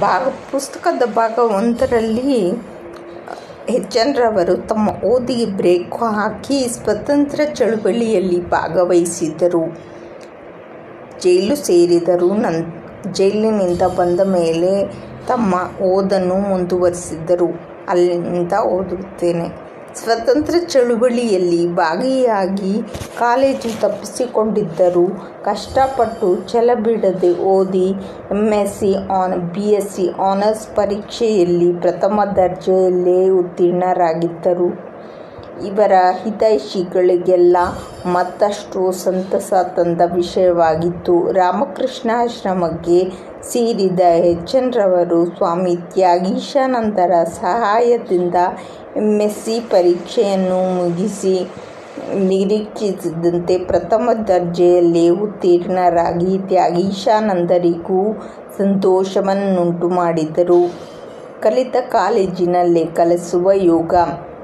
ಭಾಗ ಪುಸ್ತಕದ ಭಾಗ ಒಂದರಲ್ಲಿ ಎಚ್ ಎನ್ ರವರು ತಮ್ಮ ಓದಿಗೆ ಬ್ರೇಕ್ ಹಾಕಿ ಸ್ವತಂತ್ರ ಚಳುವಳಿಯಲ್ಲಿ ಭಾಗವಹಿಸಿದರು ಜೈಲು ಸೇರಿದರು ನನ್ ಜೈಲಿನಿಂದ ಬಂದ ಮೇಲೆ ತಮ್ಮ ಓದನ್ನು ಮುಂದುವರಿಸಿದರು ಅಲ್ಲಿಂದ ಓದುತ್ತೇನೆ ಸ್ವತಂತ್ರ ಚಳುವಳಿಯಲ್ಲಿ ಭಾಗಿಯಾಗಿ ಕಾಲೇಜು ತಪ್ಪಿಸಿಕೊಂಡಿದ್ದರೂ ಕಷ್ಟಪಟ್ಟು ಛಲಬಿಡದೆ ಓದಿ M S C on B S C honours ಪರೀಕ್ಷೆಯಲ್ಲಿ ಪ್ರಥಮ ದರ್ಜೆಯಲ್ಲೇ ಉತ್ತೀರ್ಣರಾಗಿದ್ದರು ಇವರ ಹಿತೈಷಿಗಳಿಗೆಲ್ಲ ಮತ್ತಷ್ಟು ಸಂತಸ ತಂದ ವಿಷಯವಾಗಿತ್ತು ರಾಮಕೃಷ್ಣಾಶ್ರಮಕ್ಕೆ ಸೇರಿದ ಎಚ್ ಎನ್ ರವರು ಸ್ವಾಮಿ ತ್ಯಾಗೀಶಾನಂದರ ಸಹಾಯದಿಂದ ಎಮ್ ಎಸ್ ಸಿ ಪರೀಕ್ಷೆಯನ್ನು ಮುಗಿಸಿ ನಿರೀಕ್ಷಿಸಿದಂತೆ ಪ್ರಥಮ ದರ್ಜೆಯಲ್ಲೇ ಉತ್ತೀರ್ಣರಾಗಿ ತ್ಯಾಗೀಶಾನಂದರಿಗೂ ಸಂತೋಷವನ್ನುಂಟು ಮಾಡಿದರು ಕಲಿತ ಕಾಲೇಜಿನಲ್ಲೇ ಕಲಿಸುವ ಯೋಗ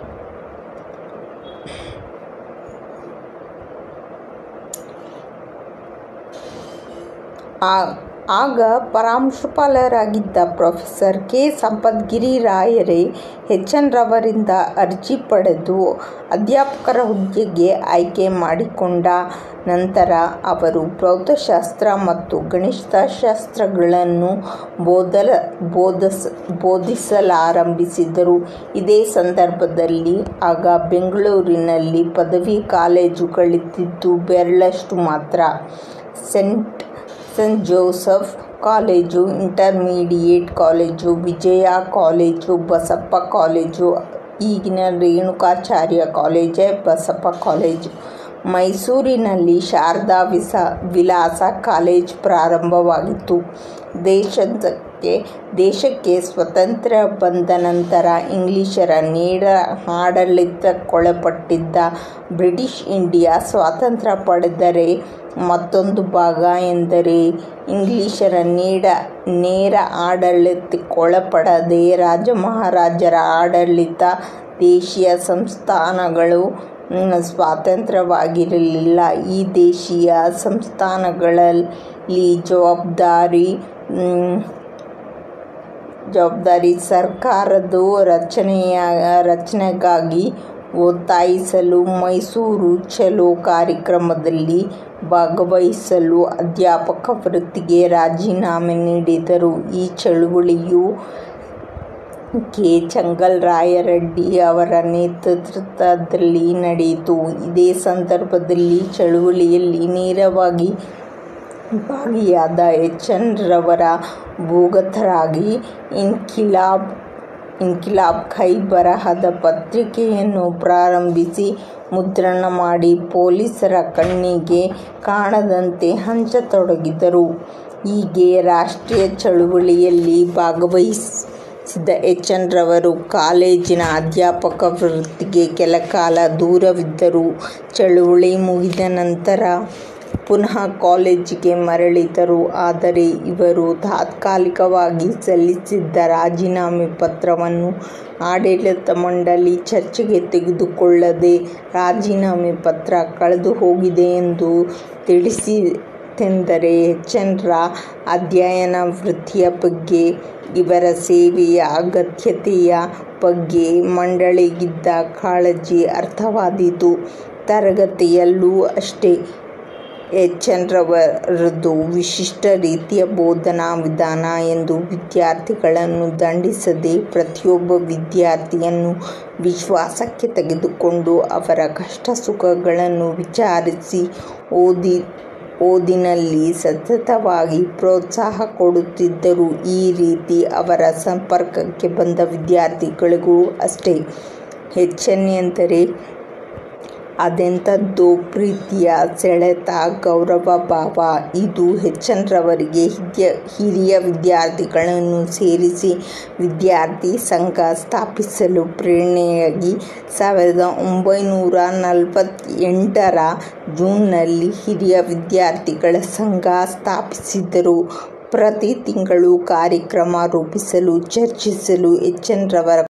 ಆಗ ಪರಾಂಶುಪಾಲರಾಗಿದ್ದ ಪ್ರೊಫೆಸರ್ ಕೆ ಸಂಪದ್ಗಿರಿ ರಾಯರೇ ಎಚ್ ಎನ್ ರವರಿಂದ ಅರ್ಜಿ ಪಡೆದು ಅಧ್ಯಾಪಕರ ಹುದ್ದೆಗೆ ಆಯ್ಕೆ ಮಾಡಿಕೊಂಡ ನಂತರ ಅವರು ಭೌತಶಾಸ್ತ್ರ ಮತ್ತು ಗಣಿತಶಾಸ್ತ್ರಗಳನ್ನು ಬೋಧಲ ಬೋಧಸ್ ಬೋಧಿಸಲಾರಂಭಿಸಿದರು ಇದೇ ಸಂದರ್ಭದಲ್ಲಿ ಆಗ ಬೆಂಗಳೂರಿನಲ್ಲಿ ಪದವಿ ಕಾಲೇಜುಗಳಿದ್ದಿದ್ದು ಬೆರಳಷ್ಟು ಮಾತ್ರ saint saint Joseph college intermediate college Vijaya college Basappa college ಈಗಿನ ರೇಣುಕಾಚಾರ್ಯ ಕಾಲೇಜೇ ಬಸಪ್ಪ ಕಾಲೇಜು ಮೈಸೂರಿನಲ್ಲಿ ಶಾರದಾ ವಿಸ ವಿಲಾಸ ಕಾಲೇಜ್ ಪ್ರಾರಂಭವಾಗಿತ್ತು ದೇಶಕ್ಕೆ ದೇಶಕ್ಕೆ ಸ್ವಾತಂತ್ರ್ಯ ಬಂದ ನಂತರ ಇಂಗ್ಲಿಷರ ನೇರ ಆಡಳಿತಕ್ಕೊಳಪಟ್ಟಿದ್ದ ಬ್ರಿಟಿಷ್ ಇಂಡಿಯಾ ಸ್ವಾತಂತ್ರ್ಯ ಪಡೆದರೆ ಮತ್ತೊಂದು ಭಾಗ ಎಂದರೆ ಇಂಗ್ಲಿಷರ ನೇರ ನೇರ ಆಡಳಿತಕ್ಕೊಳಪಡದೆ ರಾಜಮಹಾರಾಜರ ಆಡಳಿತ ದೇಶೀಯ ಸಂಸ್ಥಾನಗಳು ಸ್ವಾತಂತ್ರ್ಯವಾಗಿರಲಿಲ್ಲ ಈ ದೇಶೀಯ ಸಂಸ್ಥಾನಗಳಲ್ಲಿ ಜವಾಬ್ದಾರಿ ಜವಾಬ್ದಾರಿ ಸರ್ಕಾರದ್ದು ರಚನೆಯ ರಚನೆಗಾಗಿ ಒತ್ತಾಯಿಸಲು ಮೈಸೂರು ಚಲೋ ಕಾರ್ಯಕ್ರಮದಲ್ಲಿ ಭಾಗವಹಿಸಲು ಅಧ್ಯಾಪಕ ವೃತ್ತಿಗೆ ರಾಜೀನಾಮೆ ನೀಡಿದರು ಈ ಚಳುವಳಿಯು ಕೆ ಚೆಂಗಲ್ರಾಯರೆಡ್ಡಿ ಅವರ ನೇತೃತ್ವದಲ್ಲಿ ನಡೆಯಿತು ಇದೇ ಸಂದರ್ಭದಲ್ಲಿ ಚಳುವಳಿಯಲ್ಲಿ ನೇರವಾಗಿ ಭಾಗಿಯಾದ ಎಚ್ ಎನ್ ರವರ ಭೂಗತರಾಗಿ ಇನ್ಕಿಲಾಬ್ ಇನ್ಕಿಲಾಬ್ ಕೈ ಬರಹದ ಪತ್ರಿಕೆಯನ್ನು ಪ್ರಾರಂಭಿಸಿ ಮುದ್ರಣ ಮಾಡಿ ಪೊಲೀಸರ ಕಣ್ಣಿಗೆ ಕಾಣದಂತೆ ಹಂಚತೊಡಗಿದರು ಹೀಗೆ ರಾಷ್ಟ್ರೀಯ ಚಳುವಳಿಯಲ್ಲಿ ಭಾಗವಹಿಸಿದ ಎಚ್ ಎನ್ ರವರು ಕಾಲೇಜಿನ ಅಧ್ಯಾಪಕ ವೃತ್ತಿಗೆ ಕೆಲಕಾಲ ದೂರವಿದ್ದರು ಚಳುವಳಿ ಮುಗಿದ ನಂತರ ಪುನಃ ಕಾಲೇಜಿಗೆ ಮರಳಿದರು ಆದರೆ ಇವರು ತಾತ್ಕಾಲಿಕವಾಗಿ ಸಲ್ಲಿಸಿದ್ದ ರಾಜೀನಾಮೆ ಪತ್ರವನ್ನು ಆಡಳಿತ ಮಂಡಳಿ ಚರ್ಚೆಗೆ ತೆಗೆದುಕೊಳ್ಳದೆ ರಾಜೀನಾಮೆ ಪತ್ರ ಕಳೆದುಹೋಗಿದೆ ಎಂದು ತಿಳಿಸಿತೆಂದರೆ ಎಚ್ ಎನ್ ರ ಅಧ್ಯಯನ ವೃತ್ತಿಯ ಬಗ್ಗೆ ಇವರ ಸೇವೆಯ ಅಗತ್ಯತೆಯ ಬಗ್ಗೆ ಮಂಡಳಿಗಿದ್ದ ಕಾಳಜಿ ಅರ್ಥವಾದೀತು ತರಗತಿಯಲ್ಲೂ ಅಷ್ಟೇ ಎಚ್ ಎನ್ ರವರದು ವಿಶಿಷ್ಟ ರೀತಿಯ ಬೋಧನಾ ವಿಧಾನ ಎಂದು ವಿದ್ಯಾರ್ಥಿಗಳನ್ನು ದಂಡಿಸದೆ ಪ್ರತಿಯೊಬ್ಬ ವಿದ್ಯಾರ್ಥಿಯನ್ನು ವಿಶ್ವಾಸಕ್ಕೆ ತೆಗೆದುಕೊಂಡು ಅವರ ಕಷ್ಟ ಸುಖಗಳನ್ನು ವಿಚಾರಿಸಿ ಓದಿ ಓದಿನಲ್ಲಿ ಸತತವಾಗಿ ಪ್ರೋತ್ಸಾಹ ಕೊಡುತ್ತಿದ್ದರು ಈ ರೀತಿ ಅವರ ಸಂಪರ್ಕಕ್ಕೆ ಬಂದ ವಿದ್ಯಾರ್ಥಿಗಳಿಗೂ ಅಷ್ಟೇ ಎಚ್ ಎನ್ ಎಂದರೆ ಅದೆಂಥದ್ದೋ ಪ್ರೀತಿಯ ಸೆಳೆತ ಗೌರವ ಭಾವ ಇದು ಎಚ್ ಎನ್ ರವರಿಗೆ ಹಿರಿಯ ವಿದ್ಯಾರ್ಥಿಗಳನ್ನು ಸೇರಿಸಿ ವಿದ್ಯಾರ್ಥಿ ಸಂಘ ಸ್ಥಾಪಿಸಲು ಪ್ರೇರಣೆಯಾಗಿ ಸಾವಿರದ ಒಂಬೈನೂರ ನಲವತ್ತೆಂಟರ ಜೂನ್ನಲ್ಲಿ ಹಿರಿಯ ವಿದ್ಯಾರ್ಥಿಗಳ ಸಂಘ ಸ್ಥಾಪಿಸಿದರು ಪ್ರತಿ ತಿಂಗಳು ಕಾರ್ಯಕ್ರಮ ರೂಪಿಸಲು ಚರ್ಚಿಸಲು ಎಚ್ ಎನ್ ರವರ